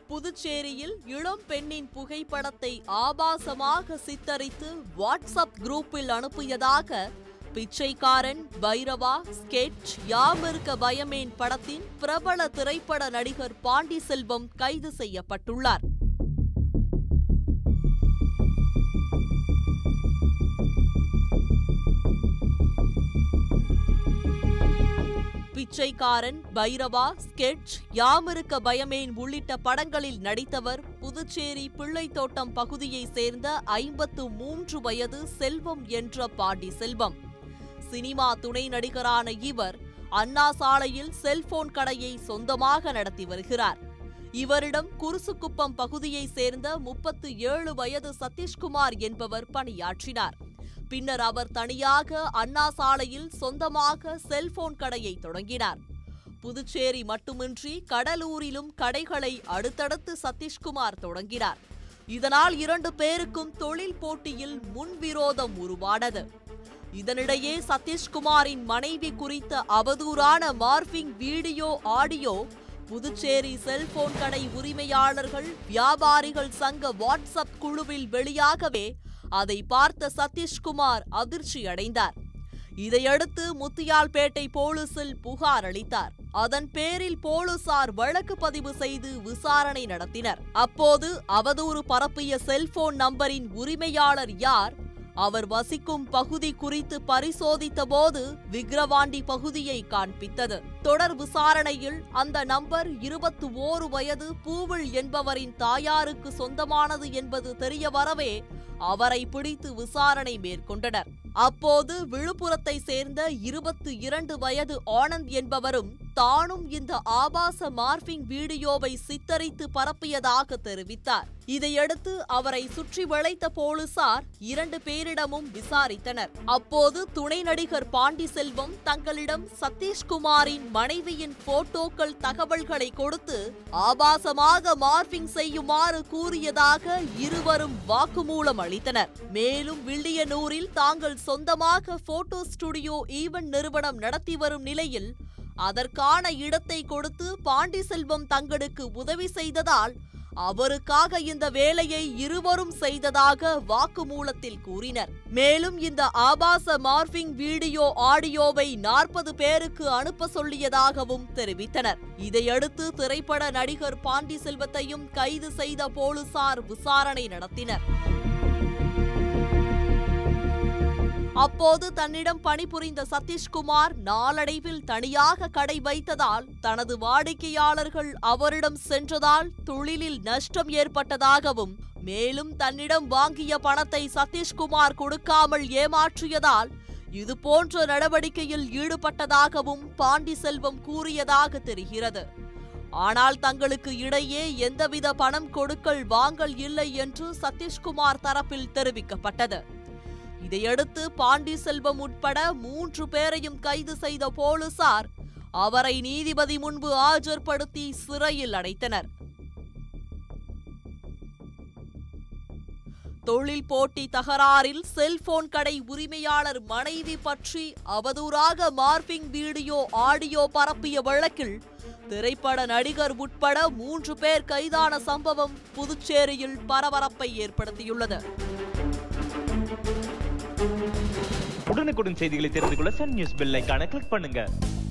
புதுச்சேரியில் இளம் பெண்ணின் புகைப்படத்தை ஆபாசமாக சித்தரித்து வாட்ஸ்அப் குரூப்பில் அனுப்பியதாக பிச்சைக்காரன் பைரவா ஸ்கெட்ச் யாமிருக்க பயமேன் படத்தின் பிரபல திரைப்பட நடிகர் பாண்டி செல்வம் கைது செய்யப்பட்டுள்ளார் பிச்சைக்காரன் பைரவா ஸ்கெட்ச் யாமிருக்க பயமேன் உள்ளிட்ட படங்களில் நடித்தவர் புதுச்சேரி பிள்ளைத்தோட்டம் பகுதியைச் சேர்ந்த ஐம்பத்து மூன்று வயது செல்வம் என்ற பாண்டி செல்வம் சினிமா துணை நடிகரான இவர் அண்ணா சாலையில் செல்போன் கடையை சொந்தமாக நடத்தி வருகிறார் இவரிடம் குருசுக்குப்பம் பகுதியைச் சேர்ந்த முப்பத்து ஏழு வயது சதீஷ்குமார் என்பவர் பணியாற்றினார் பின்னர் அவர் தனியாக அண்ணா சாலையில் சொந்தமாக செல்போன் கடையை தொடங்கினார் புதுச்சேரி மட்டுமின்றி கடலூரிலும் கடைகளை அடுத்தடுத்து சதீஷ்குமார் தொடங்கினார் இதனால் இரண்டு பேருக்கும் தொழில் போட்டியில் முன்விரோதம் உருவானது இதனிடையே சதீஷ்குமாரின் மனைவி குறித்த அவதூறான morphing video audio Puducherry cellphone கடை உரிமையாளர்கள் வியாபாரிகள் சங்க வாட்ஸ்அப் குழுவில் வெளியாகவே அதை பார்த்த சதீஷ்குமார் அதிர்ச்சி அடைந்தார் இதையடுத்து முத்தியால்பேட்டை போலீசில் புகார் அளித்தார் அதன் பேரில் போலீசார் வழக்கு பதிவு செய்து விசாரணை நடத்தினர் அப்போது அவதூறு பரப்பிய செல்போன் நம்பரின் உரிமையாளர் யார் அவர் வசிக்கும் பகுதி குறித்து பரிசோதித்த போது விக்கிரவாண்டி பகுதியை காண்பித்தது தொடர் விசாரணையில் அந்த நம்பர் இருபத்து ஓரு வயது பூவில் என்பவரின் தாயாருக்கு சொந்தமானது என்பது தெரிய வரவே அவரை பிடித்து விசாரணை மேற்கொண்டனர் அப்போது விழுப்புரத்தை சேர்ந்த இருபத்து இரண்டு வயது ஆனந்த் என்பவரும் தானும் இந்த ஆபாச மார்பிங் வீடியோவை சித்தரித்து பரப்பியதாக தெரிவித்தார் இதையடுத்து அவரை சுற்றி வளைத்த போலீசார் இரண்டு பேரிடமும் விசாரித்தனர் அப்போது துணை நடிகர் பாண்டி செல்வம் தங்களிடம் சதீஷ்குமாரின் மனைவியின் போட்டோக்கள் தகவல்களை கொடுத்து ஆபாசமாக மார்பிங் செய்யுமாறு கூறியதாக இருவரும் வாக்குமூலம் அளித்தனர் மேலும் வில்லியனூரில் தாங்கள் சொந்தமாக போட்டோ ஸ்டுடியோ ஈவென்ட் நிறுவனம் நடத்தி வரும் நிலையில் அதற்கான இடத்தை கொடுத்து பாண்டி செல்வம் தங்களுக்கு உதவி செய்ததால் அவருக்காக இந்த வேலையை இருவரும் செய்ததாக வாக்குமூலத்தில் கூறினர் மேலும் இந்த ஆபாச மார்பிங் வீடியோ ஆடியோவை நாற்பது பேருக்கு அனுப்ப சொல்லியதாகவும் தெரிவித்தனர் இதையடுத்து திரைப்பட நடிகர் பாண்டி செல்வத்தையும் கைது செய்த போலீசார் விசாரணை நடத்தினர் அப்போது தன்னிடம் பணிபுரிந்த சதீஷ்குமார் நாளடைவில் தனியாக கடை வைத்ததால் தனது வாடிக்கையாளர்கள் அவரிடம் சென்றதால் தொழிலில் நஷ்டம் ஏற்பட்டதாகவும் மேலும் தன்னிடம் வாங்கிய பணத்தை சதீஷ்குமார் கொடுக்காமல் ஏமாற்றியதால் இதுபோன்ற நடவடிக்கையில் ஈடுபட்டதாகவும் பாண்டி செல்வம் கூறியதாக தெரிகிறது ஆனால் தங்களுக்கு இடையே எந்தவித பணம் கொடுக்கல் வாங்கல் இல்லை என்று சதீஷ்குமார் தரப்பில் தெரிவிக்கப்பட்டது இதையடுத்து பாண்டி செல்வம் உட்பட மூன்று பேரையும் கைது செய்த போலீசார் அவரை நீதிபதி முன்பு ஆஜர்படுத்தி சிறையில் அடைத்தனர் தொழில் போட்டி தகராறில் செல்போன் கடை உரிமையாளர் மனைவி பற்றி அவதூறாக மார்பிங் வீடியோ ஆடியோ பரப்பிய வழக்கில் திரைப்பட நடிகர் உட்பட மூன்று பேர் கைதான சம்பவம் புதுச்சேரியில் பரபரப்பை ஏற்படுத்தியுள்ளது உடனுக்குடன் செய்திகளை தெரிந்து கொள்ள சன் நியூஸ் பெல் ஐகானை கிளிக் பண்ணுங்க